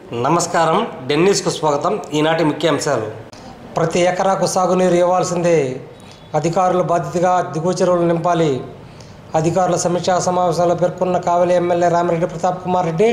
నమస్కారం డెన్నిస్కు స్వాగతం ఈనాటి ముఖ్యాంశాలు ప్రతి ఎకరాకు సాగునీరు ఇవ్వాల్సిందే అధికారులు బాధ్యతగా దిగువ చెరువులు నింపాలి అధికారుల సమీక్షా సమావేశంలో పేర్కొన్న కావలి ఎమ్మెల్యే రామిరెడ్డి ప్రతాప్ కుమార్ రెడ్డి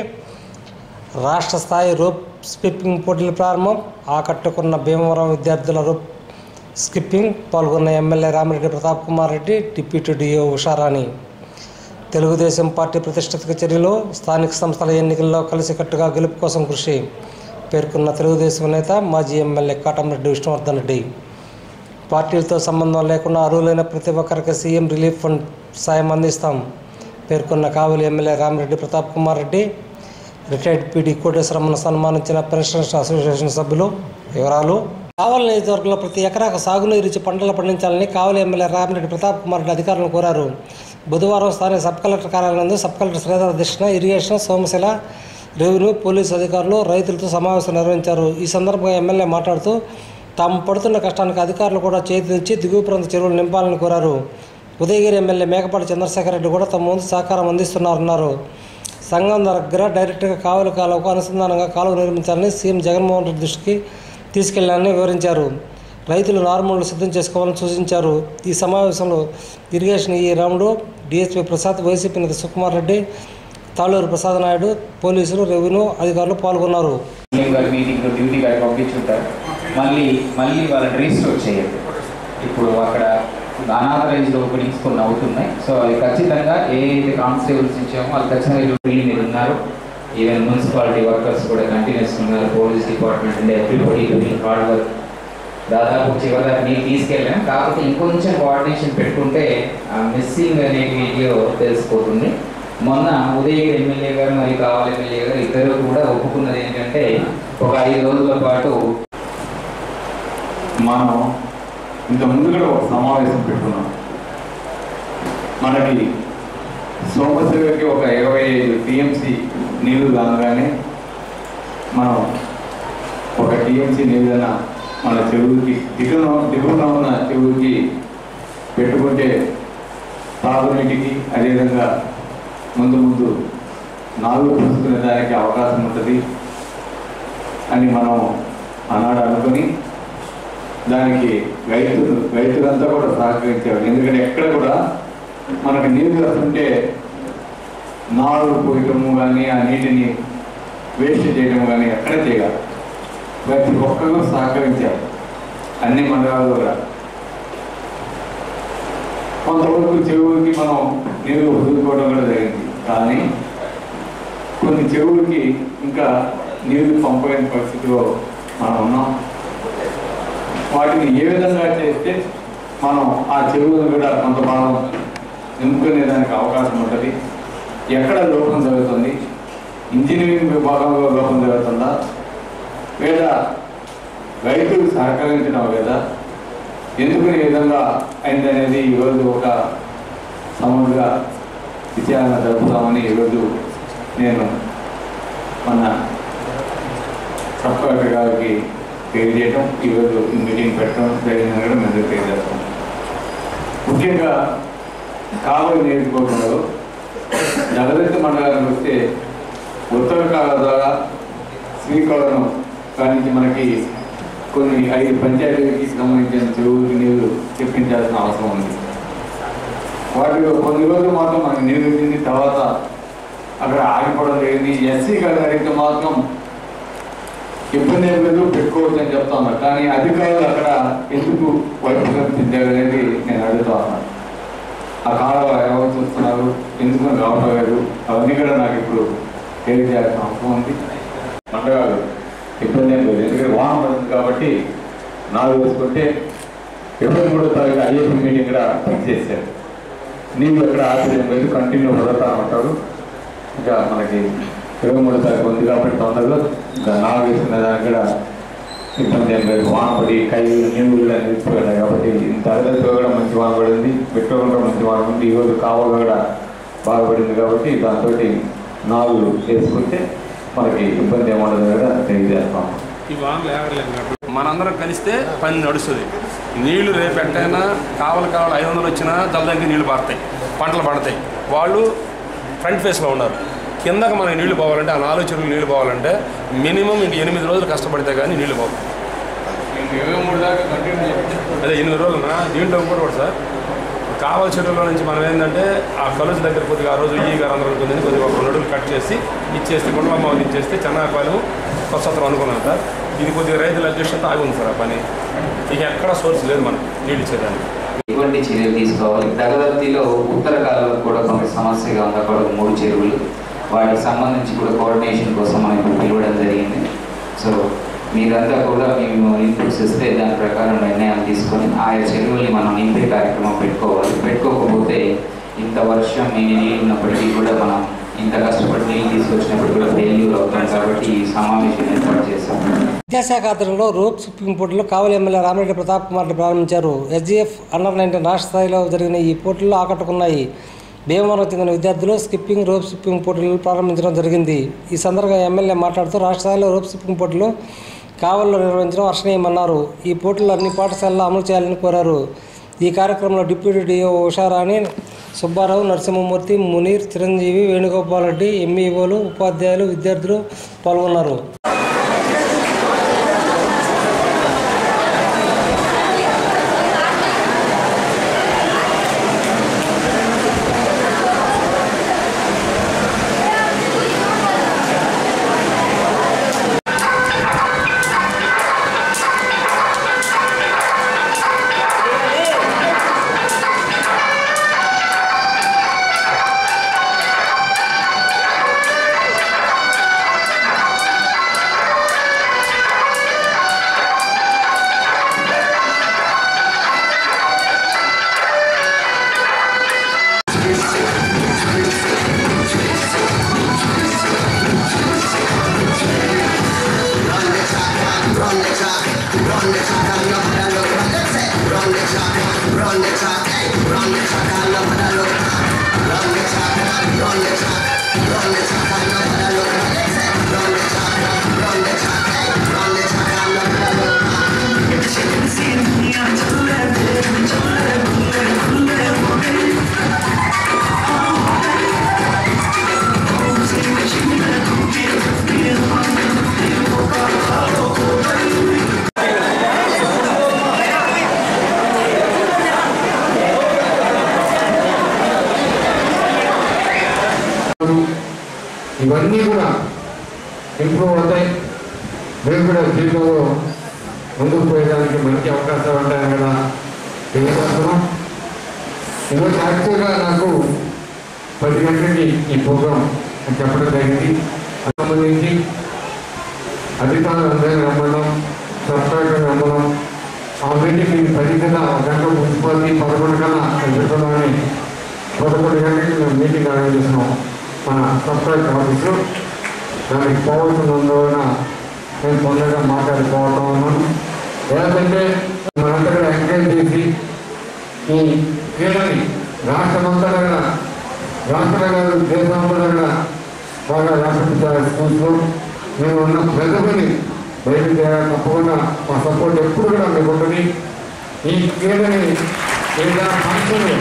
రాష్ట్ర స్థాయి రోప్ స్కిప్పింగ్ పోటీలు ప్రారంభం ఆకట్టుకున్న భీమవరం విద్యార్థుల రోప్ స్కిప్పింగ్ పాల్గొన్న MLA Ramireddy Pratap Kumar Reddy deputy DO Usharani Telugu Desam party ప్రతిష్ఠిత చర్యలు స్థానిక సంస్థల ఎన్నికల్లో కలిసికట్టుగా గెలుపు కోసం కృషి పేర్కొన్న తెలుగుదేశం నేత మాజీ ఎమ్మెల్యే కాటంరెడ్డి విష్ణువర్ధన్ రెడ్డి పార్టీలతో సంబంధం లేకుండా అర్హులైన ప్రతి ఒక్కరికి సీఎం రిలీఫ్ ఫండ్ సాయం అందిస్తాం పేర్కొన్న Kavali MLA Ramireddy Pratap Kumar Reddy retired PD కోటేశ్వరమ్మను సన్మానించిన పెన్షనర్స్ అసోసియేషన్ సభ్యులు వివరాలు కావలి నియోజకవర్గంలో ప్రతి ఎకరాకు సాగునీరు ఇచ్చి పంటలు పండించాలని కావలి ఎమ్మెల్యే రామిరెడ్డి ప్రతాప్ కుమార్ రెడ్డి అధికారులను కోరారు బుధవారం స్థానిక సబ్ కలెక్టర్ కార్యాలయం నందు సబ్ కలెక్టర్ శ్రీధర్ అధ్యక్షన ఇరిగేషన్ సోమశిల రెవెన్యూ పోలీసు అధికారులు రైతులతో సమావేశం నిర్వహించారు ఈ సందర్భంగా ఎమ్మెల్యే మాట్లాడుతూ తాము పడుతున్న కష్టానికి అధికారులు కూడా చేతినిచ్చి దిగువ ప్రాంత చెరువులు నింపాలని కోరారు ఉదయగిరి ఎమ్మెల్యే మేకపాటి చంద్రశేఖర్ రెడ్డి కూడా తమ వంతు సహకారం అందిస్తున్నారన్నారు సంఘం దగ్గర డైరెక్ట్గా కావలి కాలువకు అనుసంధానంగా కాలువ నిర్మించాలని సీఎం జగన్మోహన్ రెడ్డి దృష్టికి తీసుకెళ్లాలని వివరించారు రైతులు నార్మల్లు సిద్ధం చేసుకోవాలని సూచించారు ఈ సమావేశంలో ఇరిగేషన్ ఈ రాముడు డిఎస్పీ ప్రసాద్ వైసీపీ నేత సుకుమార్ రెడ్డి తాళూరు ప్రసాద్ నాయుడు పోలీసులు రెవెన్యూ అధికారులు పాల్గొన్నారు సీఎం గారి మీటింగ్ డ్యూటీ గారికి పంపించుంటారు మళ్ళీ మళ్ళీ వాళ్ళని రిజిస్టర్ చేయండి ఇప్పుడు అక్కడ అనాథరైజ్డ్ ఓపెనింగ్స్ కొన్ని అవుతున్నాయి సో అది ఖచ్చితంగా ఏ అయితే కానిస్టేబుల్స్ ఇచ్చామో వాళ్ళు ఖచ్చితంగా డ్యూటీ మీద ఉన్నారు ఈవెన్ మున్సిపాలిటీ వర్కర్స్ కూడా కంటిన్యూస్ ఉన్నారు police department and everybody doing hard work దాదాపు చివరి దాకా నేను తీసుకెళ్ళాను కాకపోతే ఇంకొంచెం కోఆర్డినేషన్ పెట్టుకుంటే ఆ మిస్సింగ్ అనే వీడియో తెలిసిపోతుంది మొన్న ఉదయగిరి ఎమ్మెల్యే గారు మరియు కావాలి ఎమ్మెల్యే గారు ఇద్దరు కూడా ఒప్పుకున్నది ఏంటంటే ఒక ఐదు రోజుల పాటు మనం ఇంత ముందు కూడా ఒక సమావేశం పెట్టుకున్నాం మనకి సోమశివకి ఒక ఇరవై ఐదు టీఎంసీ నీళ్లు కాగానే మనం ఒక టీఎంసీ నీళ్ళన మన చెరువుకి దిగున దిగువన ఉన్న చెరువుకి పెట్టుకుంటే తాగునీటికి అదేవిధంగా ముందు ముందు నాలుగు పుసుకునే దానికి అవకాశం ఉంటుంది అని మనం ఆనాడు అనుకొని దానికి రైతులు రైతులంతా కూడా సహకరించారు ఎందుకంటే ఎక్కడ కూడా మనకు నీరు వస్తుంటే నాలుగు పోయటము కానీ ఆ నీటిని వేస్ట్ చేయడం కానీ ఎక్కడ చేయాలి ప్రతి ఒక్కరు సహకరించారు అన్ని మండలాలు కూడా కొంతవరకు చెరువులకి మనం నీరు వదులుకోవడం కూడా జరిగింది కానీ కొన్ని చెరువులకి ఇంకా నీరు పంపలేని పరిస్థితిలో మనం ఉన్నాం వాటిని ఏ విధంగా చేస్తే మనం ఆ చెరువులను కూడా కొంత భాగం నింపుకునే దానికి అవకాశం ఉంటుంది ఎక్కడ లోపం జరుగుతుంది ఇంజనీరింగ్ విభాగంలో లోపం జరుగుతుందా లేదా రైతులు సహకరించడం లేదా ఎందుకు ఈ విధంగా అయిందనేది ఈరోజు ఒక సమగ్ర విచారణ జరుపుతామని ఈరోజు నేను మన సబ్ కలెక్టర్ గారికి తెలియజేయటం ఈరోజు ఈ మీటింగ్ పెట్టడం జరిగిందని కూడా మేము తెలియజేస్తాం ముఖ్యంగా కావలి నియోజకవర్గంలో జగదత్తి మండలానికి వస్తే ఉత్తర కాల ద్వారా శ్రీకాకుళం కానించి మనకి కొన్ని ఐదు పంచాయతీలకి సంబంధించిన చెరువులకి నీళ్లు తెప్పించాల్సిన అవసరం ఉంది వాటిలో కొన్ని రోజులు మాత్రం మనకి నీరు వచ్చింది తర్వాత అక్కడ ఆగిపోవడం జరిగింది ఎస్సీ గారికి మాత్రం ఇబ్బంది ఏం లేదు పెట్టుకోవచ్చు అని చెప్తా ఉన్నా కానీ అధికారులు అక్కడ ఎందుకు వైఫల్యం చెందారు అనేది నేను అడుగుతా ఉన్నాను ఆ కాలువ ఎవరు చూస్తున్నారు ఎందుకు రావడం లేదు అవన్నీ కూడా నాకు ఇప్పుడు తెలియజేయాల్సిన అవసరం ఉంది మండలాలు ఇబ్బంది ఏం లేదు ఎందుకంటే వాహనం పడుతుంది కాబట్టి నాలుగు వేసుకుంటే ఇరవై మూడో తారీఖు ఐఏపీ మీటింగ్ కూడా ఫిక్స్ చేశారు నీళ్ళు ఎక్కడ ఆశ్చర్యం లేదు కంటిన్యూ పడతా ఉంటారు ఇంకా మనకి ఇరవై మూడో తారీఖు ఉంది కాబట్టి తొందరగా ఇంకా నాలుగు వేసుకునే దానికి కూడా ఇబ్బంది ఏం లేదు వాన పడి కై నీళ్ళు కూడా నిలిచిపోయినాయి కాబట్టి ఇంత అరదతో కూడా మంచి వాన పడింది పెట్రోల్ కూడా మంచి వాన ఉంది ఈరోజు కావాలి కూడా బాగా పడింది కాబట్టి దాంతో నాలుగు వేసుకుంటే మనకి ఇబ్బంది ఏముండదు కూడా తెలియజేస్తాం ఈ వానలు ఏగలేము కాబట్టి మనందరం కలిస్తే పని నడుస్తుంది నీళ్లు రేపు ఎట్టయినా కావాలి కావాలి ఐదు వందలు వచ్చినా జలదంకి నీళ్లు పడతాయి పంటలు పడతాయి వాళ్ళు ఫ్రంట్ ఫేస్లో ఉన్నారు కిందకి మనకి నీళ్లు పోవాలంటే ఆ నాలుగు చెరువులు నీళ్లు పోవాలంటే మినిమం ఇంక ఎనిమిది రోజులు కష్టపడితే కానీ నీళ్లు పోవు ఇరవై మూడు దాకా కంటిన్యూ అదే ఎనిమిది రోజులు ఉన్నా దీంట్లో ఇంకోటి కూడా సార్ కావల చెరువులో నుంచి మనం ఏంటంటే ఆ కలుసు దగ్గర కొద్దిగా ఆ రోజు ఈ గారు అందరూ ఉంటుందని కొద్దిగా ఒక నడులు కట్ చేసి ఇచ్చేస్తే గుండ్లమ్మ ఇచ్చేస్తే చెన్నాపాలెం కొత్తత్రం అనుకున్నాం సార్ ఇది కొద్దిగా రైతుల అడ్జస్ట్తో ఆగి ఉంది సార్ ఆ పని ఇక ఎక్కడ సోర్స్ లేదు మనం నీళ్ళు ఇచ్చేదానికి ఎటువంటి చర్యలు తీసుకోవాలి దగదర్తిలో ఉత్తర కాలువకు కూడా కొంత సమస్యగా ఉంది అక్కడ ఒక మూడు చెరువులు వాటికి సంబంధించి కూడా కోఆర్డినేషన్ కోసం మనం ఇప్పుడు పిలవడం జరిగింది సో మీరంతా కూడా మేము ఇన్పుట్స్ ఇస్తే దాని ప్రకారం నిర్ణయాలు తీసుకొని ఆయా చెరువుల్ని మనం నింపే కార్యక్రమం పెట్టుకోవాలి పెట్టుకోకపోతే ఇంత వర్షం ఎన్ని నీళ్ళు ఉన్నప్పటికీ కూడా మనం ఇంత కష్టపడి నీళ్ళు తీసుకొచ్చినప్పుడు కూడా ఫెయిల్యూర్ అవుతాం కాబట్టి ఈ సమావేశం ఏర్పాటు చేస్తాం విద్యాశాఖ ఆధ్వర్యంలో రోప్ స్కిప్పింగ్ పోటీలో కావలి ఎమ్మెల్యే రామిరెడ్డి ప్రతాప్ కుమార్ రెడ్డి ప్రారంభించారు ఎస్జీఎఫ్ అండర్ నైన్టీన్ రాష్ట్ర స్థాయిలో జరిగిన ఈ పోటీల్లో ఆకట్టుకున్నాయి భీమవరం చెందిన విద్యార్థులు స్కిప్పింగ్ రోప్ స్కిప్పింగ్ పోటీలు ప్రారంభించడం జరిగింది ఈ సందర్భంగా ఎమ్మెల్యే మాట్లాడుతూ రాష్ట్ర స్థాయిలో రోప్ స్కిప్పింగ్ పోటీలు కావలిలో నిర్వహించడం హర్షణీయమన్నారు ఈ పోటీలు అన్ని పాఠశాలల్లో అమలు చేయాలని కోరారు ఈ కార్యక్రమంలో డిప్యూటీ డిఓ ఉషారాణి సుబ్బారావు నరసింహమూర్తి మునీర్ చిరంజీవి వేణుగోపాల్ రెడ్డి ఎంఈఓలు ఉపాధ్యాయులు విద్యార్థులు పాల్గొన్నారు ఇవన్నీ కూడా ఇంప్రూవ్ అవుతాయి మేము కూడా జీవితంలో ముందుకు పోయడానికి మంచి అవకాశాలు ఉంటాయని కూడా తెలియజేస్తున్నాం ఈరోజు యాక్చువల్గా నాకు పది గంటలకి ఈ ప్రోగ్రాం చెప్పడం జరిగింది సంబంధించి అధికారులు అందరినీ రమ్మడం సబ్స్క్రైబర్ రమ్మడం ఆల్రెడీ మీకు పది కన్నా ఒక గంట మున్సిపాలిటీ పదకొండు కన్నా పెట్టుకోవడానికి పదకొండు గంటలకి మేము మీటింగ్ అరేంజ్ చేస్తున్నాం మన సబ్స్క్రైబ్ ఆఫీస్లో దానికి పోవాల్సినందువలన నేను తొందరగా మాట్లాడుకోవటం ఉన్నాను ఏంటంటే మనంతా కూడా ఎంకరేజ్ చేసి ఈ క్రీడని రాష్ట్రమంతా కూడా రాష్ట్ర గారు దేశంలో కూడా బాగా వ్యాపించారు స్కూల్స్లో మేము ఉన్న ప్రజలని బయట చేయాలి తప్పకుండా మా సపోర్ట్ ఎప్పుడు కూడా మీకు ఉంటుంది ఈ క్రీడని ఏదైనా ఫంక్షన్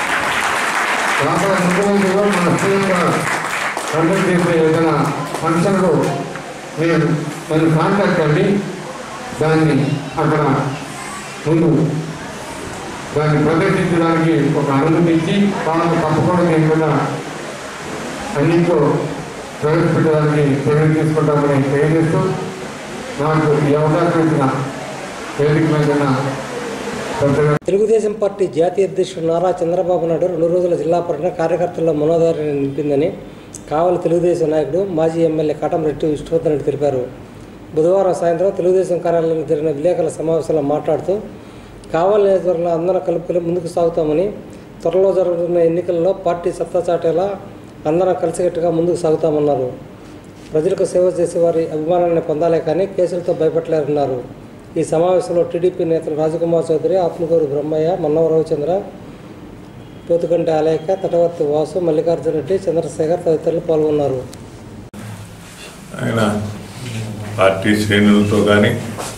రాష్ట్ర ముఖ్యమంత్రి గారు మన సీఎం గారు కండక్ట్ చేసే ఏదైనా ఫంక్షన్లో నేను నన్ను కాంటాక్ట్ అండి దాన్ని అక్కడ ముందు దాన్ని ప్రదర్శించడానికి ఒక అనుమతి ఇచ్చి వాళ్ళకు తప్పకుండా నేను కూడా అన్నింటిలో ప్రవేశపెట్టడానికి చర్యలు తీసుకుంటామని తెలియజేస్తూ నాకు ఈ అవకాశం ఇచ్చిన వేదిక మీద ఉన్న పెద్దగా తెలుగుదేశం పార్టీ జాతీయ అధ్యక్షుడు నారా చంద్రబాబు నాయుడు రెండు రోజుల జిల్లా పర్యటన కార్యకర్తల్లో మనోధైర్యాన్ని నింపిందని కావలి తెలుగుదేశం నాయకుడు మాజీ ఎమ్మెల్యే కాటంరెడ్డి విష్ణువర్ధన్ రెడ్డి తెలిపారు బుధవారం సాయంత్రం తెలుగుదేశం కార్యాలయంలో జరిగిన విలేకరుల సమావేశంలో మాట్లాడుతూ కావలి నియోజకవర్గంలో అందరం కలుపుకొని ముందుకు సాగుతామని త్వరలో జరుగుతున్న ఎన్నికల్లో పార్టీ సత్తా చాటేలా అందరం కలిసికట్టుగా ముందుకు సాగుతామన్నారు ప్రజలకు సేవ చేసే వారి అభిమానాన్ని పొందాలే కానీ కేసులతో భయపడలేరన్నారు ఈ సమావేశంలో టీడీపీ నేతలు రాజకుమార్ చౌదరి ఆత్మకూరు బ్రహ్మయ్య మన్నవ రవిచంద్ర పోతుకంటి ఆలయక తటవర్తి వాసు మల్లికార్జున రెడ్డి చంద్రశేఖర్ తదితరులు పాల్గొన్నారు ఆయన పార్టీ శ్రేణులతో కానీ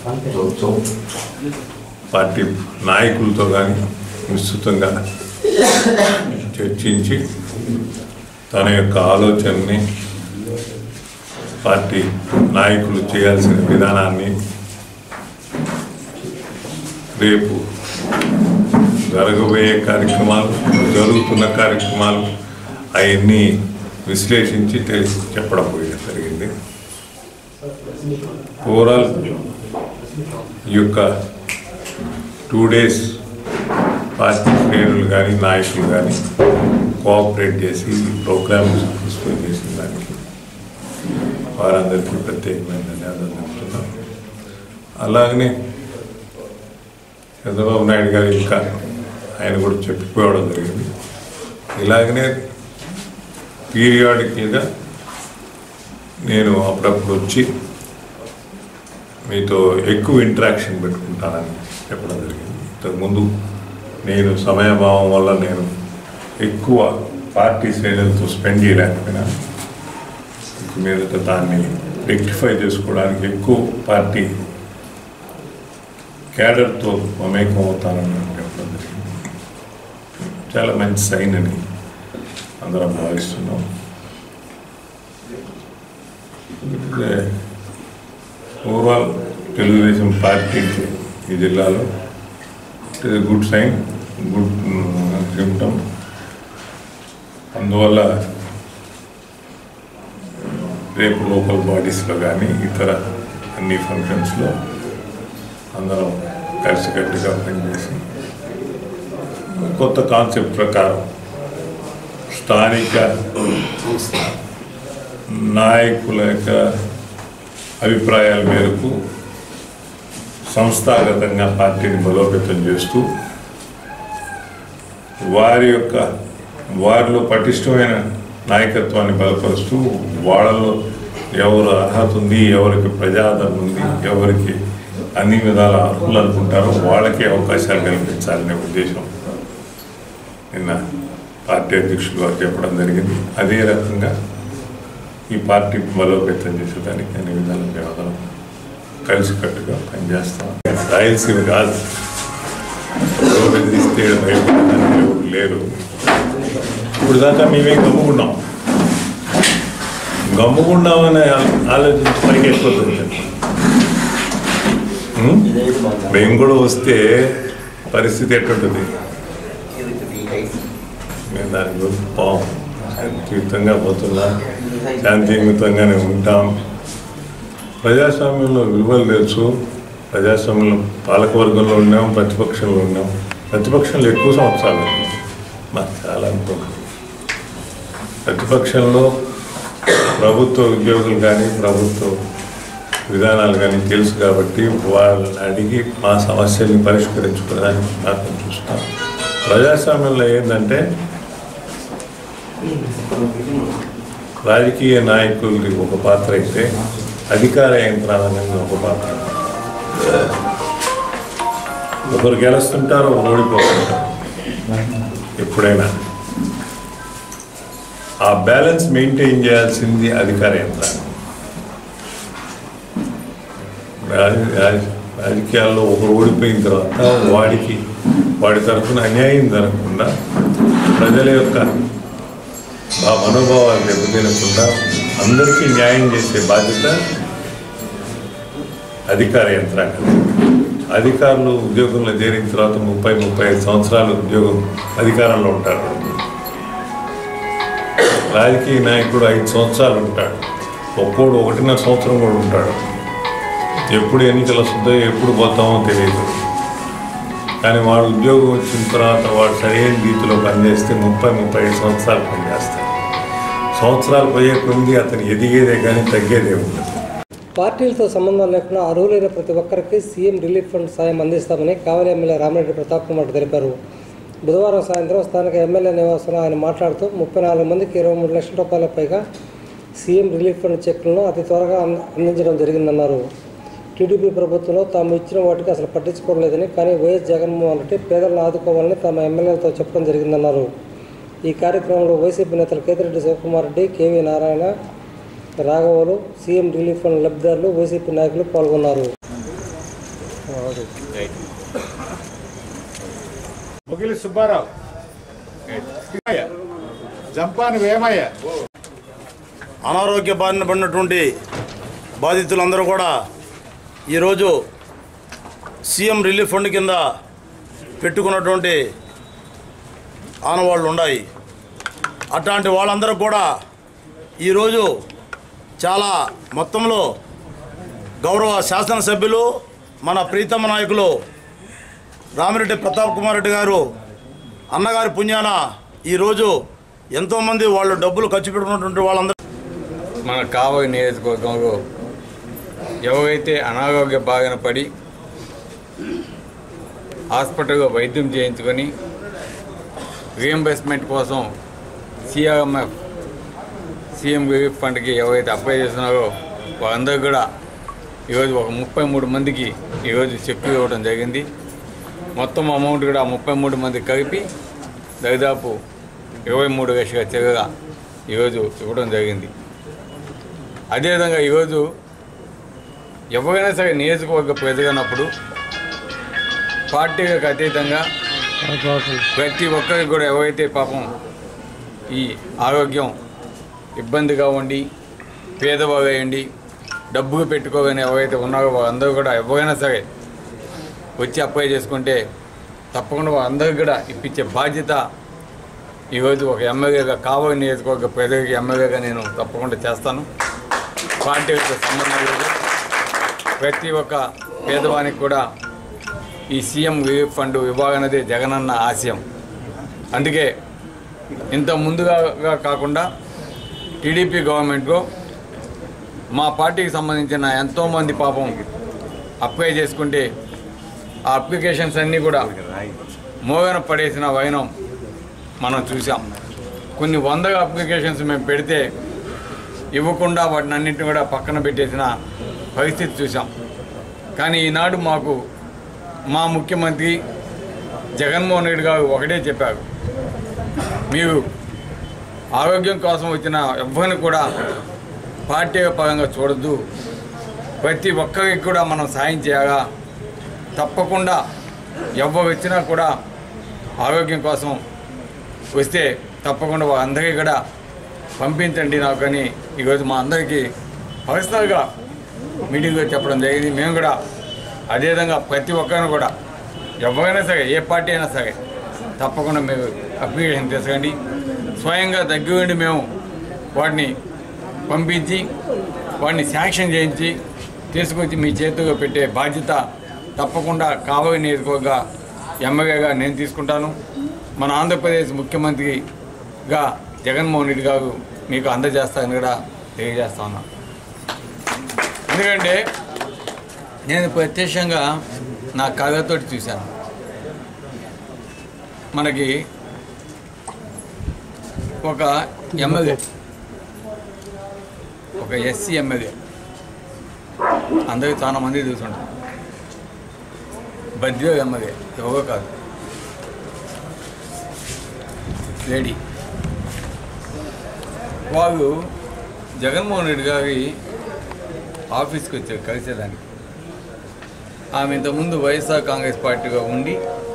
పార్టీ నాయకులతో కానీ విస్తృతంగా చర్చించి తన యొక్క ఆలోచనని పార్టీ నాయకులు చేయాల్సిన విధానాన్ని రేపు జరగబోయే కార్యక్రమాలు జరుగుతున్న కార్యక్రమాలు అవన్నీ విశ్లేషించి తెలిసి చెప్పడం పోయడం జరిగింది ఓవరాల్ ఈ యొక్క టూ డేస్ పార్టీ శ్రేణులు కానీ నాయకులు కానీ కోఆపరేట్ చేసి ఈ ప్రోగ్రామ్ సక్సెస్ఫుల్ చేసిన దానికి వారందరికీ ప్రత్యేకమైన ధన్యవాదాలు చెప్తున్నాం అలాగనే చంద్రబాబు నాయుడు గారు ఇంకా ఆయన కూడా చెప్పిపోవడం జరిగింది ఇలాగనే పీరియాడికల్గా నేను అప్పుడప్పుడు వచ్చి మీతో ఎక్కువ ఇంటరాక్షన్ పెట్టుకుంటానని చెప్పడం జరిగింది ఇంతకుముందు నేను సమయభావం వల్ల నేను ఎక్కువ పార్టీ శ్రేణులతో స్పెండ్ చేయలేకపోయినా ఇక మీదట దాన్ని రెక్టిఫై చేసుకోవడానికి ఎక్కువ పార్టీ క్యాడర్తో మమేకం అవుతానని చెప్పడం జరిగింది చాలా మంచి సైన్ అని అందరం భావిస్తున్నాం ఇదే ఓవరాల్ తెలుగుదేశం పార్టీకి ఈ జిల్లాలో it is good sign good symptom అందువల్ల రేపు లోకల్ బాడీస్లో కానీ ఇతర అన్ని ఫంక్షన్స్లో అందరం కలిసికట్టుగా పనిచేసి కొత్త కాన్సెప్ట్ ప్రకారం స్థానిక నాయకుల యొక్క అభిప్రాయాల మేరకు సంస్థాగతంగా పార్టీని బలోపేతం చేస్తూ వారి యొక్క వారిలో పటిష్టమైన నాయకత్వాన్ని బలపరుస్తూ వాళ్ళలో ఎవరు అర్హత ఉంది ఎవరికి ప్రజాదరణ ఉంది ఎవరికి అన్ని విధాల అర్హులు అనుకుంటారో వాళ్ళకే అవకాశాలు కల్పించాలనే ఉద్దేశం నిన్న పార్టీ అధ్యక్షులు వారు చెప్పడం జరిగింది అదే రకంగా ఈ పార్టీ బలోపేతం చేసేదానికి అన్ని విధాల వ్యవహారం కలిసికట్టుగా పనిచేస్తాం రాయలసీమ కాదు ఎవరు ఎదిరిస్తే భయపడడానికి ఎవరు లేరు ఇప్పుడు దాకా మేమే గమ్ముకున్నాం గమ్ముకున్నామని ఆలోచించి పైకి వెళ్ళిపోతుంది ఉం? మేము కూడా వస్తే పరిస్థితి ఎట్టుంటుంది మేము దాని గురించి పోం శాంతియుతంగా పోతున్నాం శాంతియుతంగానే ఉంటాం ప్రజాస్వామ్యంలో విలువలు తెలుసు ప్రజాస్వామ్యంలో పాలకవర్గంలో ఉన్నాం ప్రతిపక్షంలో ఉన్నాం ప్రతిపక్షంలో ఎక్కువ సంవత్సరాలు ఉంది. మాకు చాలా అనుభవం ప్రతిపక్షంలో ప్రభుత్వ ఉద్యోగులు కానీ ప్రభుత్వ విధానాలు కానీ తెలుసు కాబట్టి వాళ్ళని అడిగి మా సమస్యల్ని పరిష్కరించుకోవడానికి మాత్రం చూస్తాం ప్రజాస్వామ్యంలో ఏంటంటే రాజకీయ నాయకులది ఒక పాత్ర అయితే అధికార యంత్రాంగం ఒక పాత్ర ఒకరు గెలుస్తుంటారు ఒకరు ఓడిపోతుంటారు ఎప్పుడైనా ఆ బ్యాలెన్స్ మెయింటైన్ చేయాల్సింది అధికార యంత్రాంగం రాజ- రాజ- రాజకీయాల్లో ఒకరు ఓడిపోయిన తర్వాత వాడికి వాడి తరఫున అన్యాయం జరగకుండా ప్రజల యొక్క ఆ మనోభావాలు దెబ్బతినకుండా అందరికీ న్యాయం చేసే బాధ్యత అధికార యంత్రాంగం అధికారులు ఉద్యోగంలో చేరిన తర్వాత ముప్పై ముప్పై ఐదు సంవత్సరాలు ఉద్యోగం అధికారంలో ఉంటారు రాజకీయ నాయకుడు ఐదు సంవత్సరాలు ఉంటాడు ఒక్కోడు ఒకటిన్నర సంవత్సరం కూడా ఉంటాడు ఎప్పుడు ఎన్నికలు వస్తుందో ఎప్పుడు పోతామో తెలియదు కానీ వాడు ఉద్యోగం వచ్చిన తర్వాత వాడు సరైన రీతిలో పనిచేస్తే ముప్పై ముప్పై ఐదు సంవత్సరాలు పనిచేస్తాడు సంవత్సరాలు పోయే కొద్ది అతను ఎదిగేదే కానీ తగ్గేదే ఉండదు పార్టీలతో సంబంధం లేకుండా అర్హులైన ప్రతి ఒక్కరికి సీఎం రిలీఫ్ ఫండ్ సాయం అందిస్తామని కావలి ఎమ్మెల్యే రామిరెడ్డి ప్రతాప్ కుమార్ తెలిపారు బుధవారం సాయంత్రం స్థానిక ఎమ్మెల్యే నివాసంలో ఆయన మాట్లాడుతూ ముప్పై నాలుగు మందికి ఇరవై మూడు లక్షల రూపాయల పైగా సీఎం రిలీఫ్ ఫండ్ చెక్కులను అతి త్వరగా అంద- అందించడం జరిగిందన్నారు టీడీపీ ప్రభుత్వంలో తాము ఇచ్చిన వాటికి అసలు పట్టించుకోలేదని కానీ వైఎస్ జగన్మోహన్ రెడ్డి పేదలను ఆదుకోవాలని తమ ఎమ్మెల్యేలతో చెప్పడం జరిగిందన్నారు ఈ కార్యక్రమంలో వైసీపీ నేతలు కేతిరెడ్డి శివకుమార్ రెడ్డి కేవీ నారాయణ రాఘవులు సీఎం రిలీఫ్ ఫండ్ లబ్ధిదారులు వైసీపీ నాయకులు పాల్గొన్నారు ముగిలి సుబ్బారావు జంపాని వేమయ్య అనారోగ్య బారిన పడినటువంటి బాధితులందరూ కూడా ఈరోజు సీఎం రిలీఫ్ ఫండ్ కింద పెట్టుకున్నటువంటి ఆనవాళ్ళు ఉన్నాయి అట్లాంటి వాళ్ళందరూ కూడా ఈరోజు చాలా మొత్తంలో గౌరవ శాసనసభ్యులు మన ప్రీతమ నాయకులు రామిరెడ్డి ప్రతాప్ కుమార్ రెడ్డి గారు అన్నగారి పుణ్యాన ఈరోజు ఎంతోమంది వాళ్ళు డబ్బులు ఖర్చు పెట్టుకున్నటువంటి వాళ్ళందరూ మన కావలి నియోజకవర్గంలో ఎవరైతే అనారోగ్య బారిన పడి హాస్పిటల్లో వైద్యం చేయించుకొని రియంబర్స్మెంట్ కోసం సిఆర్ఎంఎఫ్ సీఎం రిలీఫ్ ఫండ్కి ఎవరైతే అప్లై చేస్తున్నారో వాళ్ళందరూ కూడా ఈరోజు ఒక ముప్పై మూడు మందికి ఈరోజు చెక్కు ఇవ్వడం జరిగింది మొత్తం అమౌంట్ కూడా ముప్పై మూడు మంది కలిపి దాదాపు ఇరవై మూడు లక్షల చెరగా ఈరోజు ఇవ్వడం జరిగింది అదేవిధంగా ఈరోజు ఎవరైనా సరే నియోజకవర్గ ప్రజలన్నప్పుడు పార్టీలకు అతీతంగా ప్రతి ఒక్కరికి కూడా ఎవరైతే పాపం ఈ ఆరోగ్యం ఇబ్బందిగా ఉండి పేదవాళ్ళు అయ్యండి డబ్బులు పెట్టుకోగానే ఎవరైతే ఉన్నారో వాళ్ళందరూ కూడా ఎవరైనా సరే వచ్చి అప్లై చేసుకుంటే తప్పకుండా వాళ్ళందరికీ కూడా ఇప్పించే బాధ్యత ఈరోజు ఒక ఎమ్మెల్యేగా కావలి నియోజకవర్గ ప్రజలకి ఎమ్మెల్యేగా నేను తప్పకుండా చేస్తాను పార్టీలతో సంబంధం లేదు ప్రతి ఒక్క పేదవానికి కూడా ఈ సీఎం రిలీఫ్ ఫండ్ ఇవ్వాలన్నదే జగనన్న ఆశయం అందుకే ఇంత ముందుగా కాకుండా టీడీపీ గవర్నమెంట్లో మా పార్టీకి సంబంధించిన ఎంతోమంది పాపం అప్లై చేసుకుంటే ఆ అప్లికేషన్స్ అన్నీ కూడా మోగన పడేసిన వైనం మనం చూసాం కొన్ని వందల అప్లికేషన్స్ మేము పెడితే ఇవ్వకుండా వాటిని అన్నింటిని కూడా పక్కన పెట్టేసిన పరిస్థితి చూసాం కానీ ఈనాడు మాకు మా ముఖ్యమంత్రి జగన్మోహన్ రెడ్డి గారు ఒకటే చెప్పారు మీరు ఆరోగ్యం కోసం వచ్చిన ఎవ్వరిని కూడా పార్టీ పరంగా చూడొద్దు ప్రతి ఒక్కరికి కూడా మనం సాయం చేయాలా తప్పకుండా ఎవరు వచ్చినా కూడా ఆరోగ్యం కోసం వస్తే తప్పకుండా వాళ్ళందరికీ కూడా పంపించండి నాకు అని ఈరోజు మా అందరికీ పర్సనల్గా మీటింగ్లో చెప్పడం జరిగింది మేము కూడా అదేవిధంగా ప్రతి ఒక్కరిని కూడా ఎవరైనా సరే ఏ పార్టీ అయినా సరే తప్పకుండా మీరు అప్లికేషన్ తీసుకండి స్వయంగా దగ్గరుండి మేము వాటిని పంపించి వాడిని శాంక్షన్ చేయించి తీసుకొచ్చి మీ చేతిలో పెట్టే బాధ్యత తప్పకుండా కావలి నియోజకవర్గ ఎమ్మెల్యేగా నేను తీసుకుంటాను మన ఆంధ్రప్రదేశ్ ముఖ్యమంత్రిగా జగన్మోహన్ రెడ్డి గారు మీకు అందజేస్తానని కూడా తెలియజేస్తా ఉన్నాను ఎందుకంటే నేను ప్రత్యక్షంగా నా కళ్ళతోటి చూశాను మనకి ఒక ఎమ్మెల్యే ఒక ఎస్సీ ఎమ్మెల్యే అందరికి చాలా మంది చూసుంటారు బద్వే ఎమ్మెల్యే ఎవరో కాదు లేడీ వాళ్ళు జగన్మోహన్ రెడ్డి గారి ఆఫీస్కి వచ్చారు కలిసేదానికి ఆమె ఇంతకుముందు వైఎస్ఆర్ కాంగ్రెస్ పార్టీగా ఉండి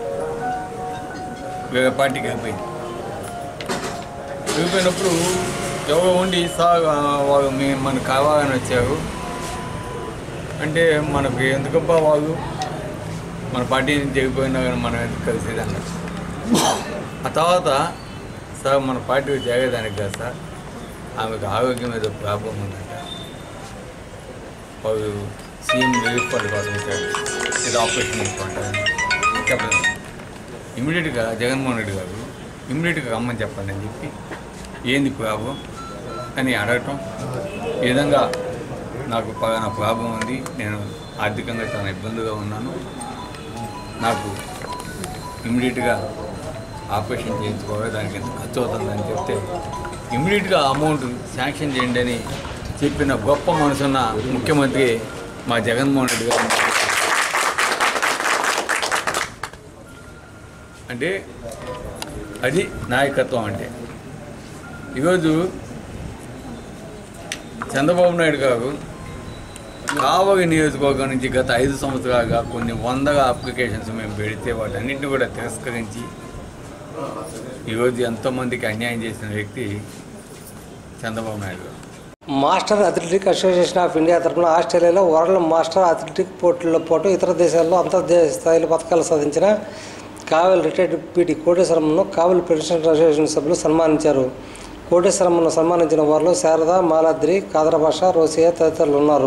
వేరే పార్టీకి వెళ్ళిపోయింది వెళ్ళిపోయినప్పుడు ఎవరో ఉండి సార్ ఆ, వాళ్ళు మేము మనకు కావాలని వచ్చారు అంటే మనకు ఎందుకబ్బా వాళ్ళు మన పార్టీ నుంచి వెళ్ళిపోయినా కానీ మనం ఎందుకు కలిసేది అన్నారు ఆ తర్వాత సార్ మన పార్టీకి చేరేదానికి కాదు సార్ ఆమెకు ఆరోగ్యం మీద ప్రాబ్లం ఉందంట వాళ్ళు సీఎం రిలీఫ్ ఫండ్ కోసం వచ్చారు ఇది ఆపరేషన్ చేసుకుంటారు చెప్పండి ఇమీడియట్గా జగన్మోహన్ రెడ్డి గారు ఇమీడియట్గా రమ్మని చెప్పండి అని చెప్పి ఏంది ప్రాబ్లం అని అడగటం ఈ విధంగా నాకు పలానా ప్రాబ్లం ఉంది నేను ఆర్థికంగా చాలా ఇబ్బందిగా ఉన్నాను నాకు ఇమీడియట్గా ఆపరేషన్ చేయించుకోవాలి దానికి ఎంత ఖర్చు అవుతుందని చెప్తే ఇమీడియట్గా అమౌంట్ శాంక్షన్ చేయండి అని చెప్పిన గొప్ప మనసున్న ముఖ్యమంత్రి మా జగన్మోహన్ రెడ్డి గారు అంటే అది నాయకత్వం అంటే ఈరోజు చంద్రబాబు నాయుడు గారు కావలి నియోజకవర్గం నుంచి గత ఐదు సంవత్సరాలుగా కొన్ని వందల అప్లికేషన్స్ మేము పెడితే వాటన్నింటిని కూడా తిరస్కరించి ఈరోజు ఎంతోమందికి అన్యాయం చేసిన వ్యక్తి Chandrababu Naidu garu master athletic association of India తరఫున ఆస్ట్రేలియాలో వరల్డ్ మాస్టర్ అథ్లెటిక్ పోటీల్లో పాటు ఇతర దేశాల్లో అంతర్జాతీయ స్థాయిలో పథకాలు సాధించిన కావలి రిటైర్డ్ పీటీ కోటేశ్వరంను కావలి పెన్షన్ అసోసియేషన్ సభ్యులు సన్మానించారు కోటేశ్వరంను సన్మానించిన వారిలో శారద మాలాద్రి కాదరభాష రోసియా తదితరులు ఉన్నారు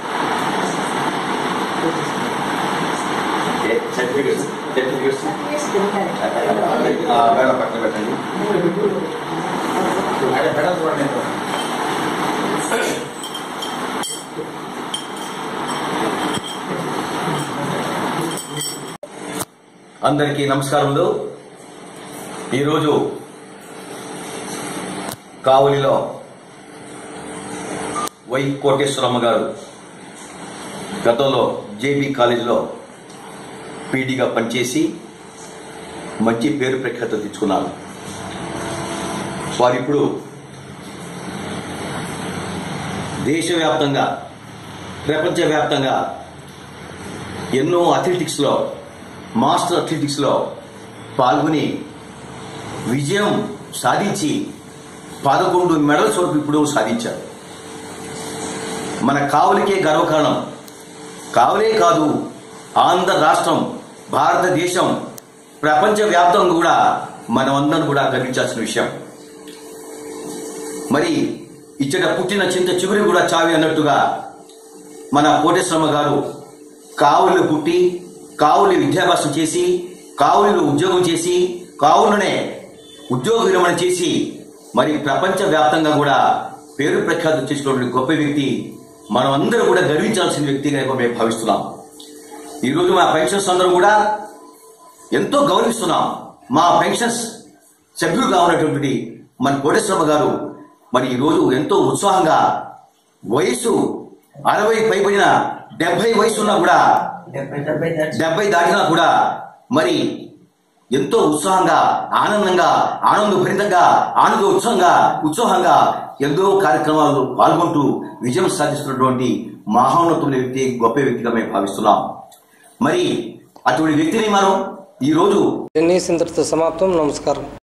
అందరికీ నమస్కారములు ఈరోజు కావలిలో వై కోటేశ్వరమ్మ గారు గతంలో జేబీ కాలేజీలో పీడీగా పనిచేసి మంచి పేరు ప్రఖ్యాతలు తెచ్చుకున్నారు వారిప్పుడు దేశవ్యాప్తంగా ప్రపంచవ్యాప్తంగా ఎన్నో అథ్లెటిక్స్లో మాస్టర్ అథ్లెటిక్స్లో పాల్గొని విజయం సాధించి పదకొండు మెడల్స్ వరకు ఇప్పుడు సాధించారు మన కావలికే గర్వకారణం కావలే కాదు ఆంధ్ర రాష్ట్రం భారతదేశం ప్రపంచ వ్యాప్తంగా కూడా మనమందరం కూడా గర్వించాల్సిన విషయం మరి ఇచ్చట పుట్టిన చింత చిగురి కూడా చావి అన్నట్టుగా మన కోటేశ్వరమ్మ గారు కావులు పుట్టి కావులు విద్యాభ్యాసం చేసి కావులు ఉద్యోగం చేసి కావులనే ఉద్యోగ విరమణ చేసి మరి ప్రపంచ వ్యాప్తంగా కూడా పేరు ప్రఖ్యాతం చేసుకున్నటువంటి గొప్ప వ్యక్తి మనం అందరూ కూడా గర్వించాల్సిన వ్యక్తిగా మేము భావిస్తున్నాం ఈరోజు మా పెన్షన్స్ అందరూ కూడా ఎంతో గౌరవిస్తున్నాం మా పెన్షన్స్ సభ్యులుగా ఉన్నటువంటి మన కోటేశ్వరమ్మ గారు మరి ఈరోజు ఎంతో ఉత్సాహంగా వయసు అరవై పైబడిన డెబ్బై వయసు ఉన్నా కూడా డెబ్బై దాటినా కూడా మరి ఎంతో ఉత్సాహంగా ఆనందంగా ఆనందభరితంగా ఆనంద ఉత్సాహంగా ఉత్సాహంగా ఎంతో కార్యక్రమాల్లో పాల్గొంటూ విజయం సాధిస్తున్నటువంటి మహోన్నతమైన వ్యక్తి గొప్ప వ్యక్తిగా మేము భావిస్తున్నాం మరి అటువంటి వ్యక్తిని మనం ఈ రోజు టెన్నిస్ ఇంతటితో సమాప్తం నమస్కారం